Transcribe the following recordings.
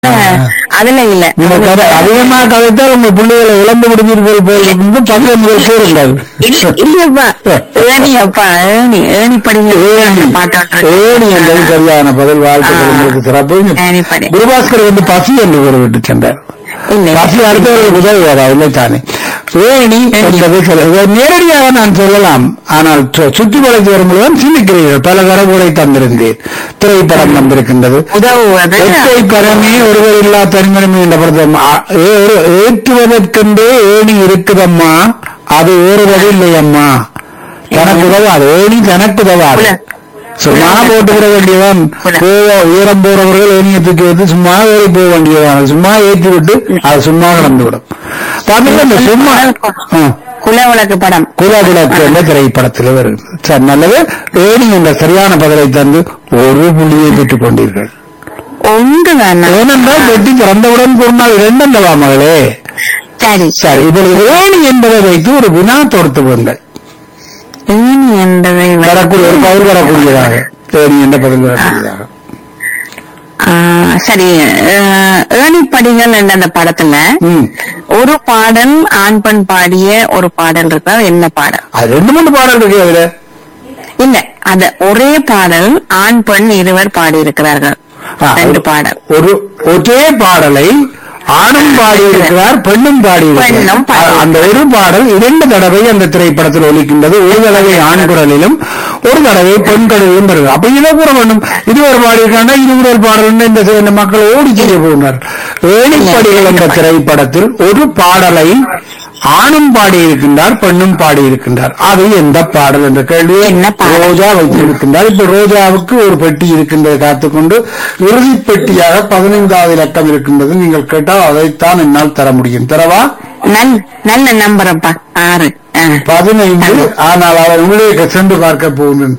அதுல இல்ல நீங்க கதை அதிகமா கதைத்தால் உங்க பிள்ளைகளை இழந்து முடிஞ்சிருக்கிறது போல் இருந்து பங்கு முதல் கூறுங்கள் இல்ல- இல்லப்பா ஏணி அப்பா ஏணி ஏணி படிங்க ஏணி ஏணி என்பது சரியான பதில் வாழ்த்துக்கள் உங்களுக்கு சிறப்பு ஏணிப்படி. குருபாஸ்கர் வந்து பசி என்று கூறிவிட்டு சென்றார் இல்ல பசி அடுத்தவர்களுக்கு உதவுவாரா இல்லை தானே ஏணி என்பது சில- இதை நேரடியாக நான் சொல்லலாம் ஆனால் சு- சுற்றி வளைத்து வரும்போது சிந்திக்கிறீர்கள் பல தரவுகளை தந்திருந்தேன் திரைப்படம் வந்திருக்கின்றது உதவுவது ஒற்றை பரமே ஒருவர் இல்லா தனிமனமே என்ற படத்தம் ஏற்றுவதற்கென்றே ஏணி இருக்குதம்மா அது ஏறுவது இல்லையம்மா தனக்கு உதவாது ஏணி தனக்கு உதவாது புல. சும்மா போட்டு விட வேண்டியவன் புல. போவ உயரம் போறவர்கள் ஏணியை தூக்கி வைத்து சும்மா ஏறி போக வேண்டியவன் சும்மா ஏற்றி விட்டு அது சும்மா கடந்து விடும் பாத்தீங்களா இந்த சும்மா ஆ. குலவிளக்கு படம் குலகுலக்கு என்ற திரைப்படத்தில் வருது சரி நல்லது ஏணி என்ற சரியான பதிலை தந்து ஒரு புள்ளியை பெற்றுக் கொண்டீர்கள் ஒன்று தானா ஏனென்றால் வெட்டி திறந்தவுடன் கூறினால் இரண்டல்லவா மகளே சரி சரி இப்பொழுது ஏணி என்பதை வைத்து ஒரு வினா தொடுத்து விடுங்கள் ஏணி என்பதை வை- வரக்கூடிய ஒரு பதில் வரக்கூடியதாக ஏணி என்ற பதில் வரக்கூடியதாக ஆ, சரி அஹ், ஏணிப்படிகள் என்ற அந்த படத்துல ம். ஒரு பாடல் ஆண் பெண் பாடிய ஒரு பாடல் இருக்கா என்ன பாடல் அது ரெண்டு மூணு பாடல் இருக்கு அதுல இல்ல அத ஒரே பாடல் ஆண் பெண் இருவர் பாடி இருக்கிறார்கள் ஆ, ரெண்டு ஒரு- பாடல் ஒரு ஒரே பாடலை ஆணும் பாடி இருக்கிறார் பெண்ணும் பாடி பெண்ணும் பாடி இருக்கிறார் அந்த ஒரு பாடல் இரண்டு தடவை அந்த திரைப்படத்தில் ஒலிக்கின்றது ஒரு தடவை ஆண் குரலிலும் ஒரு தடவை பெண் குரலிலும் வருது அப்ப இதை கூற வேண்டும் இருவர் பாடியிருக்காங்க இருவர் பாடல் இந்த இந்த மக்கள் ஓடி செய்ய போகின்றனர் ஏணிப்படிகள் என்ற திரைப்படத்தில் ஒரு பாடலை ஆணும் பாடியிருக்கின்றார் பெண்ணும் பாடியிருக்கின்றார் அது எந்த பாடல் என்ற கேள்வி என்ன பாடல்? ரோஜா வைத்திருக்கின்றார் இப்ப ரோஜாவுக்கு ஒரு பெட்டி இருக்கின்றதை காத்துக்கொண்டு இறுதி பெட்டியாக பதினைந்தாவது இலக்கம் இருக்கின்றது நீங்கள் கேட்டால் அதைத்தான் என்னால் தர முடியும் தரவா நல் நல்ல நம்பரப்பா ஆறு ஆ. பதினைந்து ஆனால் அவர் உள்ளே சென்று பார்க்க போகின்றேன்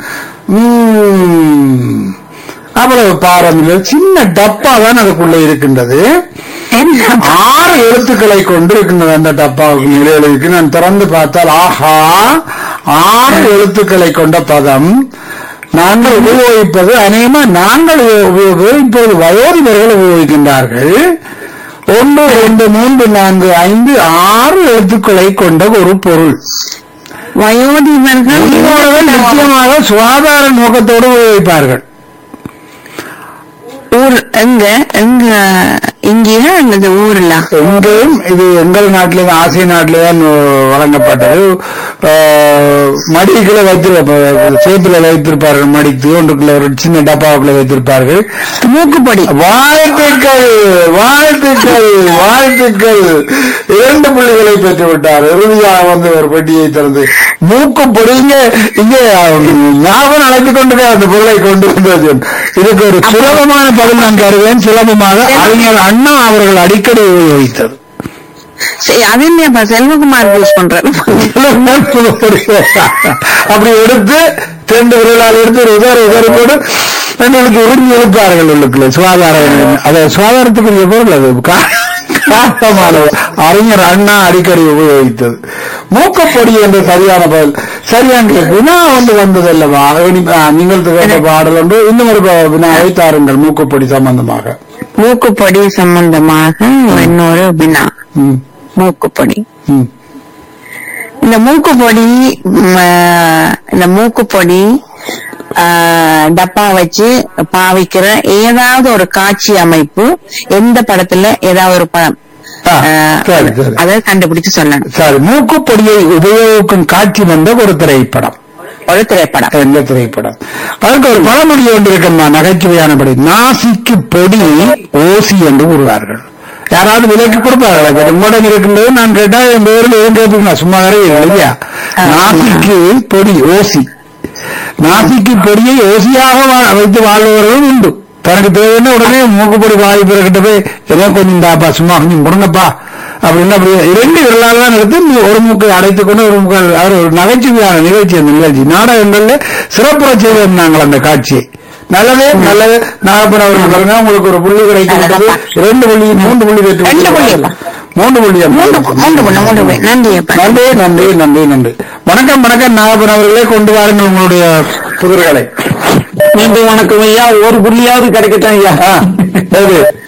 உம், அவ்வளவு பாரமில்லை சின்ன டப்பா தான் அதுக்குள்ளே இருக்கின்றது என்ன ஆறு எழுத்துக்களை கொண்டு இருக்கின்றது அந்த டப்பாவுக்கு நிலையில் இருக்கு நான் திறந்து பார்த்தால் ஆஹா ஆறு எழுத்துக்களை கொண்ட பதம் நாங்கள் உபயோகிப்பது அநேகமா நாங்கள் உபயோகிப்பது இப்போது வயோதிபர்கள் உபயோகிக்கின்றார்கள் ஒன்று இரண்டு மூன்று நான்கு ஐந்து ஆறு எழுத்துக்களை கொண்ட ஒரு பொருள் வயோதிபர்கள் முதியோர்கள் நிச்சயமாக சுகாதார நோக்கத்தோடு உபயோகிப்பார்கள் ஊர் எங்க எங்க இங்கேயா அல்லது ஊர்ல எங்கேயும் இது எங்கள் நாட்டிலே தான் ஆசிய நாட்டிலே தான் வழங்கப்பட்டது ஆஹ், மடிக்குள்ள வைத்திருப்ப சேத்துல வைத்திருப்பார்கள் மடித்து ஒன்றுக்குள்ள ஒரு சின்ன டப்பாவுக்குள்ள வைத்திருப்பார்கள் மூக்குப்பொடி வாழ்த்துக்கள் வாழ்த்துக்கள் வாழ்த்துக்கள் இரண்டு புள்ளிகளை பெற்று விட்டார் இறுதியாக வந்து ஒரு பெட்டியை திறந்து மூக்கு பொடிங்க இங்கே ஞாபகம் அழைத்துக் கொண்டு அந்த பொருளை கொண்டு வந்தது இதுக்கு ஒரு சுலபமான பதில் நான் தருவேன் சுலபமாக அறிஞர் அண்ணா அவர்கள் அடிக்கடி உபயோகித்தது சரி, அது இல்லையாப்பா செல்வகுமார் யூஸ் பண்றாரு அப்படி எடுத்து ரெண்டு விரலால் எடுத்து ஒரு உதார உதாரி போட்டு எங்களுக்கு உறிஞ்சி எடுப்பார்கள் உள்ளுக்குள்ள சுகாதாரம் அது சுகாதாரத்துக்குரிய பொருள் அது கா- காட்டமானது அறிஞர் அண்ணா அடிக்கடி உபயோகித்தது மூக்கப்பொடி என்று சரியான பதில் சரியான வினா ஒன்று வந்தது அல்லவா இனி- ஆ, நீங்கள் கேட்ட பாடல் ஒன்று இன்னும் ஒரு ப- வினாவை தாருங்கள் மூக்கப்பொடி சம்பந்தமாக மூக்குப்பொடி சம்பந்தமாக இன்னொரு வினா ம், மூக்குப்பொடி ம். இந்த மூக்குப்பொடி ம், ஆ, இந்த மூக்குப்பொடி ஆ, டப்பா வச்சு பாவிக்கிற ஏதாவது ஒரு காட்சி அமைப்பு எந்த படத்துல ஏதாவது ஒரு படம் ஆ, ஆ, சரி, சரி. அதை கண்டுபிடிச்சு சொல்லணும் சரி மூக்குப்பொடியை உபயோகிக்கும் காட்சி வந்த ஒரு திரைப்படம் ஒரு திரைப்படம் எந்த திரைப்படம் அதற்கு ஒரு பழமொழி ஒன்று இருக்கம்மா நகைச்சுவையானபடி நாசிக்கு பொடி ஓசி என்று கூறுவார்கள் யாராவது விலைக்கு கொடுப்பார்கள் அது உங்களிடம் இருக்கின்றது நான் கேட்டா என் பேரில் ஏன் கேட்பீங்க சும்மா வரையில் இல்லையா நாசிக்கு பொடி ஓசி நாசிக்கு பொடியை ஓசியாக வா- வைத்து வாழ்பவர்களும் உண்டு தனக்கு தேவைன்னா உடனே மூக்குப்பொடி வாய் பிறகிட்ட போய் ஏதோ கொஞ்சம் தாப்பா சும்மா கொஞ்சம் முடுங்கப்பா அப்படின்னு அப்படி இரண்டு விரலால் தான் எடுத்து நீ ஒரு மூக்கை அடைத்துக் கொண்டு ஒரு மூக்கை அவர் ஒரு நகைச்சுவையான நிகழ்ச்சி அந்த நிகழ்ச்சி நாடகங்கள்ல சிறப்புற செய்வோம் நாங்கள் அந்த காட்சியை நல்லது நல்லது நாகப்பன் அவர்கள் பாருங்க உங்களுக்கு ஒரு புள்ளி கிடைத்து விட்டது இரண்டு புள்ளி மூன்று புள்ளி பெற்று ரெண்டு புள்ளி இல்ல. மூன்று புள்ளி மூன்று மூன்று பண்ண மூன்று பேர் நன்றி அப்பா நன்றி நன்றி நன்றி நன்றி வணக்கம் வணக்கம் நாகப்பன் அவர்களே கொண்டு வாருங்கள் உங்களுடைய புதிர்களை மீண்டும் வணக்கம் ஐயா ஒரு புள்ளியாவது கிடைக்கட்டும் ஐயா ஆ, சரி